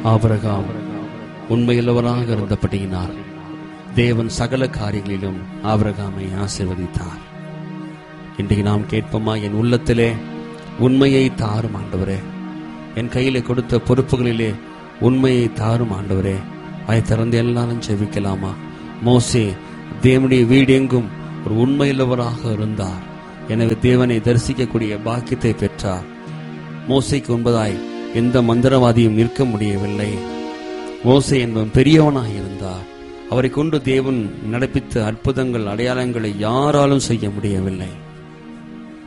Abraham உண்மையுள்ளவராக இருந்தபடியினால் தேவன் சகல காரியங்களிலும் ஆபிரகாமை ஆசீர்வதித்தார் இன்றைக்கு நாம் கேட்போமா என் உள்ளத்திலே உண்மையை தாரும் ஆண்டவரே என் கையிலே கொடுத்த பொறுப்புகளிலே உண்மையை தாரும் ஆண்டவரே வாய் திறந்து எல்லாரும் செவிக்கலாமா மோசே தேவனுடைய வீடெங்கும் ஒரு உண்மையுள்ளவராக இருந்தார் எனவே தேவனை தரிசிக்கக்கூடிய பாக்கியத்தை பெற்றார் மோசைக்கு உண்பதாய் எந்த மந்திரவாதியும் நிற்க முடியவில்லை மோசே என்பவன் பெரியவனாக இருந்தார் அவரை கொண்டு தேவன் நடப்பித்த அற்புதங்கள் அடையாளங்களை யாராலும் செய்ய முடியவில்லை